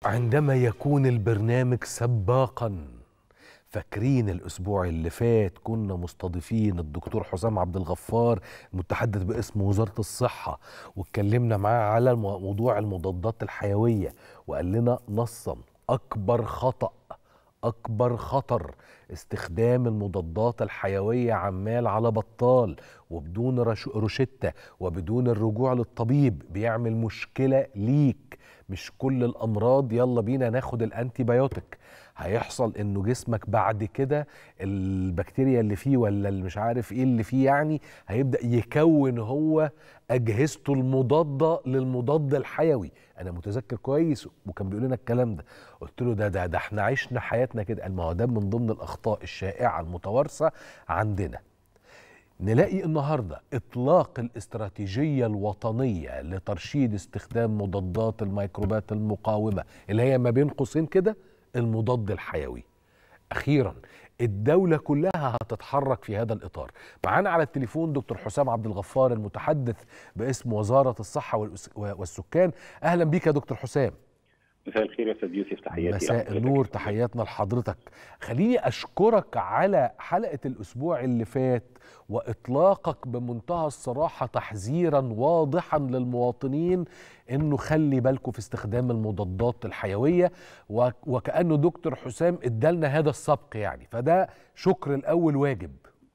عندما يكون البرنامج سباقا فاكرين الاسبوع اللي فات كنا مستضيفين الدكتور حسام عبد الغفار المتحدث باسم وزاره الصحه واتكلمنا معاه على مو- موضوع المضادات الحيويه وقال لنا نصا اكبر خطا اكبر خطر استخدام المضادات الحيويه عمال على بطال وبدون رش- روشته وبدون الرجوع للطبيب بيعمل مشكله ليك مش كل الامراض يلا بينا ناخد الانتي بايوتيك هيحصل انه جسمك بعد كده البكتيريا اللي فيه ولا اللي مش عارف ايه اللي فيه يعني هيبدا يكون هو اجهزته المضاده للمضاد الحيوي انا متذكر كويس وكان بيقول لنا الكلام ده قلت له ده ده ده احنا عشنا حياتنا كده قال ما هو ده من ضمن الاخطاء الشائعه المتوارثه عندنا نلاقي النهارده اطلاق الاستراتيجيه الوطنيه لترشيد استخدام مضادات الميكروبات المقاومه اللي هي ما بين قوسين كده المضاد الحيوي اخيرا الدولة كلها هتتحرك في هذا الإطار معانا على التليفون دكتور حسام عبد الغفار المتحدث باسم وزارة الصحة والأس- والسكان أهلا بيك يا دكتور حسام مساء الخير يا استاذ يوسف تحياتي مساء لحضرتك. النور تحياتنا لحضرتك خليني أشكرك على حلقة الأسبوع اللي فات وإطلاقك بمنتهى الصراحة تحذيرا واضحا للمواطنين إنه خلي بالكم في استخدام المضادات الحيوية و- وكأنه دكتور حسام ادالنا هذا السبق يعني فده شكر الأول واجب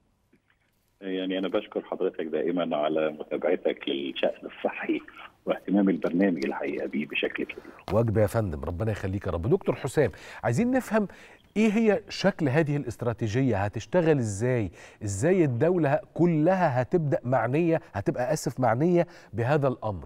يعني انا بشكر حضرتك دائما على متابعتك للشان الصحي واهتمام البرنامج الحقيقه بيه بشكل كبير واجب يا فندم ربنا يخليك يا رب دكتور حسام عايزين نفهم ايه هي شكل هذه الاستراتيجيه هتشتغل ازاي ازاي الدوله كلها هتبدا معنيه هتبقى اسف معنيه بهذا الامر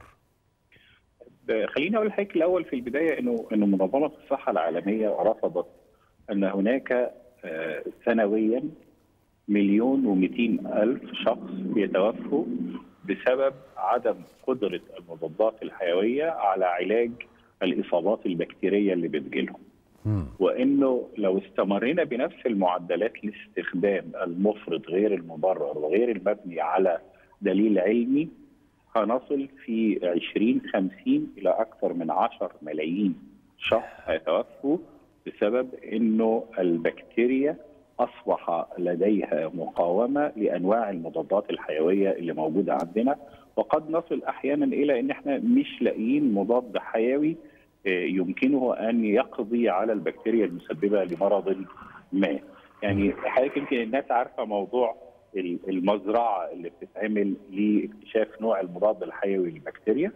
ب- خليني اقول لحضرتك الاول في البدايه انه انه منظمه الصحه العالميه رصدت ان هناك آه، سنويا مليون ومئتين الف شخص بيتوفوا بسبب عدم قدره المضادات الحيويه على علاج الاصابات البكتيريه اللي بتجيلهم مم. وانه لو استمرينا بنفس المعدلات الاستخدام المفرط غير المبرر وغير المبني على دليل علمي هنصل في 2050 الى اكثر من 10 ملايين شخص هيتوفوا بسبب انه البكتيريا اصبح لديها مقاومه لانواع المضادات الحيويه اللي موجوده عندنا وقد نصل احيانا الى ان احنا مش لاقيين مضاد حيوي يمكنه ان يقضي على البكتيريا المسببه لمرض ما. يعني حضرتك يمكن الناس عارفه موضوع المزرعه اللي بتتعمل لاكتشاف نوع المضاد الحيوي للبكتيريا.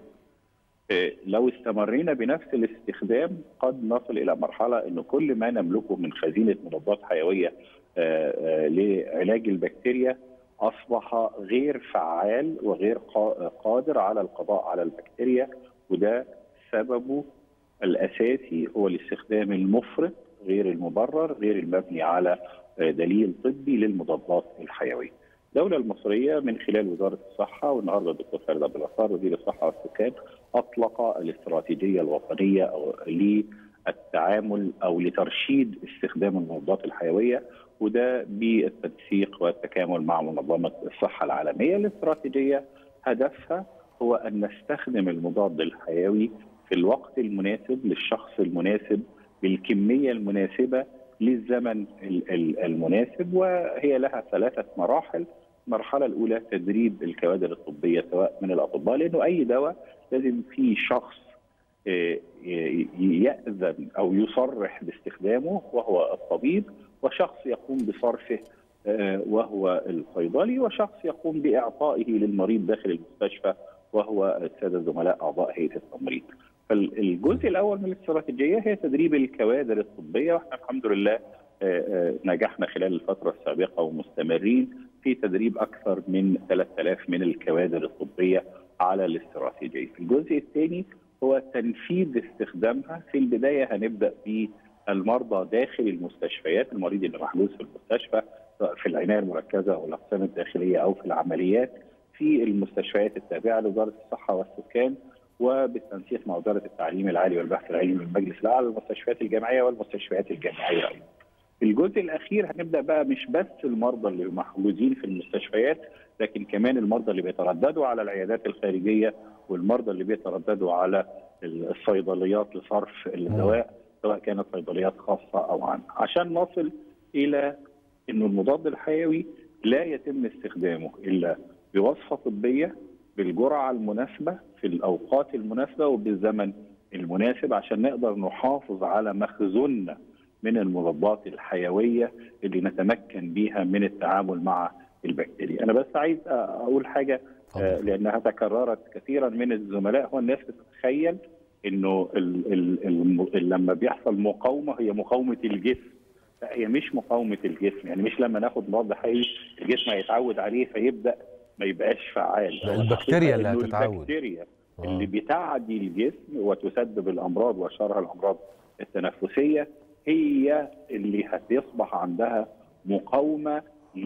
لو استمرينا بنفس الاستخدام قد نصل الى مرحله انه كل ما نملكه من خزينه مضادات حيويه لعلاج البكتيريا اصبح غير فعال وغير قادر على القضاء على البكتيريا وده سببه الاساسي هو الاستخدام المفرط غير المبرر غير المبني على دليل طبي للمضادات الحيويه. الدوله المصريه من خلال وزاره الصحه والنهارده الدكتور خالد عبد الغفار وزير الصحه والسكان اطلق الاستراتيجيه الوطنيه للتعامل او لترشيد استخدام المضادات الحيويه وده بالتنسيق والتكامل مع منظمه الصحه العالميه، الاستراتيجيه هدفها هو ان نستخدم المضاد الحيوي في الوقت المناسب للشخص المناسب بالكميه المناسبه للزمن المناسب وهي لها ثلاثه مراحل، المرحله الاولى تدريب الكوادر الطبيه سواء من الاطباء لانه اي دواء لازم في شخص ياذن او يصرح باستخدامه وهو الطبيب وشخص يقوم بصرفه وهو الصيدلي وشخص يقوم باعطائه للمريض داخل المستشفى وهو الساده زملاء اعضاء هيئه التمريض. فالجزء الاول من الاستراتيجيه هي تدريب الكوادر الطبيه واحنا الحمد لله نجحنا خلال الفتره السابقه ومستمرين في تدريب اكثر من 3000 من الكوادر الطبيه على الاستراتيجيه. الجزء الثاني هو تنفيذ استخدامها في البدايه هنبدا بالمرضى داخل المستشفيات المريض اللي محجوز في المستشفى سواء في العنايه المركزه او الاقسام الداخليه او في العمليات في المستشفيات التابعه لوزاره الصحه والسكان وبالتنسيق مع وزاره التعليم العالي والبحث العلمي والمجلس الاعلى للمستشفيات الجامعيه والمستشفيات الجامعيه ايضا. الجزء الاخير هنبدا بقى مش بس المرضى اللي محجوزين في المستشفيات لكن كمان المرضى اللي بيترددوا على العيادات الخارجيه والمرضى اللي بيترددوا على الصيدليات لصرف الدواء سواء كانت صيدليات خاصه او عامه عشان نصل الى انه المضاد الحيوي لا يتم استخدامه الا بوصفه طبيه بالجرعه المناسبه في الاوقات المناسبه وبالزمن المناسب عشان نقدر نحافظ على مخزوننا من المضادات الحيويه اللي نتمكن بيها من التعامل مع البكتيريا. انا بس عايز اقول حاجه آه لانها تكررت كثيرا من الزملاء هو الناس بتتخيل انه ال ال ال لما بيحصل مقاومه هي مقاومه الجسم لا هي مش مقاومه الجسم يعني مش لما ناخد مضاد حيوي الجسم هيتعود عليه فيبدا ما يبقاش فعال البكتيريا اللي هتتعود البكتيريا آه. اللي بتعدي الجسم وتسبب الامراض واشهرها الامراض التنفسيه هي اللي هتصبح عندها مقاومه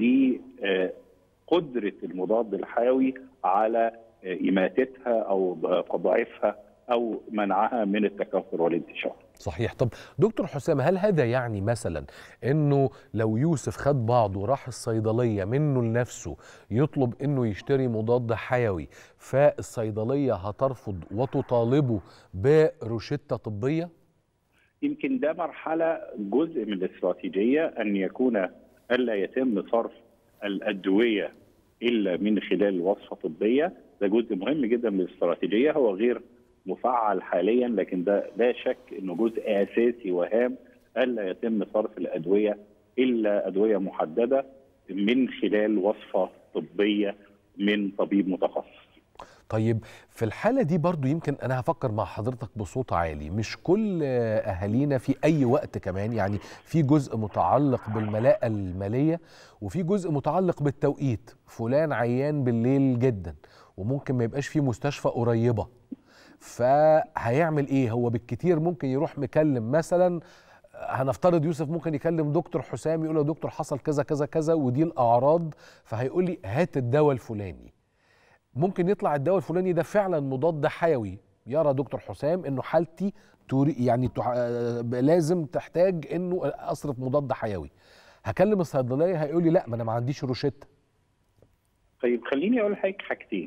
لقدره المضاد الحيوي على اماتتها او تضعيفها او منعها من التكاثر والانتشار. صحيح طب دكتور حسام هل هذا يعني مثلا انه لو يوسف خد بعضه وراح الصيدليه منه لنفسه يطلب انه يشتري مضاد حيوي فالصيدليه هترفض وتطالبه بروشته طبيه؟ يمكن ده مرحله جزء من الاستراتيجيه ان يكون الا يتم صرف الادويه الا من خلال وصفه طبيه ده جزء مهم جدا من الاستراتيجيه هو غير مفعل حاليا لكن ده لا شك انه جزء اساسي وهام الا يتم صرف الادويه الا ادويه محدده من خلال وصفه طبيه من طبيب متخصص. طيب في الحالة دي برضو يمكن أنا هفكر مع حضرتك بصوت عالي مش كل أهالينا في أي وقت كمان يعني في جزء متعلق بالملاءة المالية وفي جزء متعلق بالتوقيت فلان عيان بالليل جدا وممكن ما يبقاش في مستشفى قريبة فهيعمل ايه هو بالكتير ممكن يروح مكلم مثلا هنفترض يوسف ممكن يكلم دكتور حسام يقول له دكتور حصل كذا كذا كذا ودي الاعراض فهيقول لي هات الدواء الفلاني ممكن يطلع الدواء الفلاني ده فعلا مضاد حيوي يرى دكتور حسام انه حالتي يعني لازم تحتاج انه اصرف مضاد حيوي هكلم الصيدليه هيقول لي لا ما انا ما عنديش روشته طيب خليني اقول لحضرتك حاجتين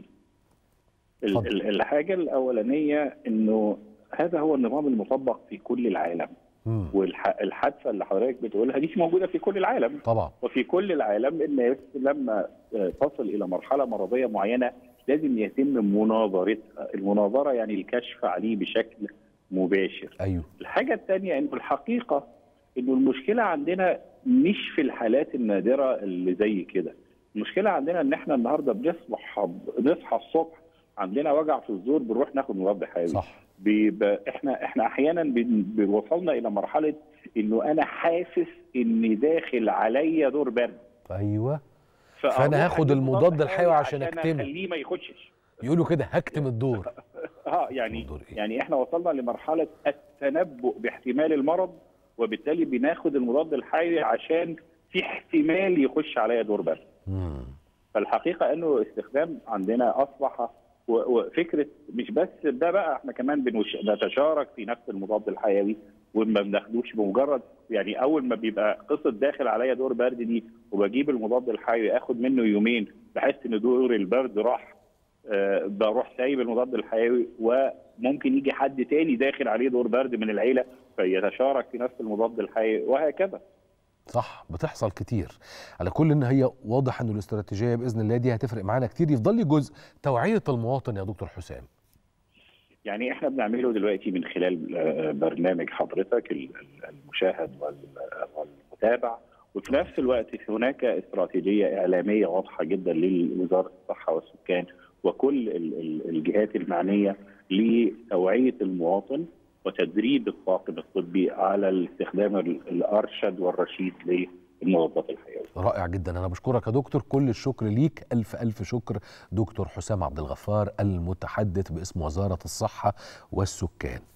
الحاجه الاولانيه انه هذا هو النظام المطبق في كل العالم والحادثه اللي حضرتك بتقولها دي موجوده في كل العالم طبعا وفي كل العالم الناس لما تصل الى مرحله مرضيه معينه لازم يتم مناظرتها المناظره يعني الكشف عليه بشكل مباشر ايوه الحاجه الثانيه انه الحقيقه انه المشكله عندنا مش في الحالات النادره اللي زي كده المشكله عندنا ان احنا النهارده بنصبح نصحى الصبح عندنا وجع في الزور بنروح ناخد مضاد حيوي صح بيبقى احنا احنا احيانا بنوصلنا الى مرحله انه انا حاسس ان داخل عليا دور برد ايوه فانا هاخد المضاد الحيوي عشان اكتمه اخليه ما يخشش يقولوا كده هكتم الدور اه يعني يعني احنا وصلنا لمرحله التنبؤ باحتمال المرض وبالتالي بناخد المضاد الحيوي عشان في احتمال يخش عليا دور برد فالحقيقه انه استخدام عندنا اصبح وفكره مش بس ده بقى احنا كمان بنتشارك في نفس المضاد الحيوي وما بناخدوش بمجرد يعني اول ما بيبقى قصه داخل عليا دور برد دي وبجيب المضاد الحيوي اخد منه يومين بحس ان دور البرد راح أه بروح سايب المضاد الحيوي وممكن يجي حد تاني داخل عليه دور برد من العيله فيتشارك في نفس المضاد الحيوي وهكذا صح بتحصل كتير على كل ان هي واضح ان الاستراتيجيه باذن الله دي هتفرق معانا كتير يفضل لي جزء توعيه المواطن يا دكتور حسام يعني احنا بنعمله دلوقتي من خلال برنامج حضرتك المشاهد والمتابع وفي نفس الوقت هناك استراتيجيه اعلاميه واضحه جدا لوزاره الصحه والسكان وكل الجهات المعنيه لتوعيه المواطن وتدريب الطاقم الطبي على الاستخدام الارشد والرشيد للمضادات الحيويه. رائع جدا انا بشكرك يا دكتور كل الشكر ليك الف الف شكر دكتور حسام عبد الغفار المتحدث باسم وزاره الصحه والسكان.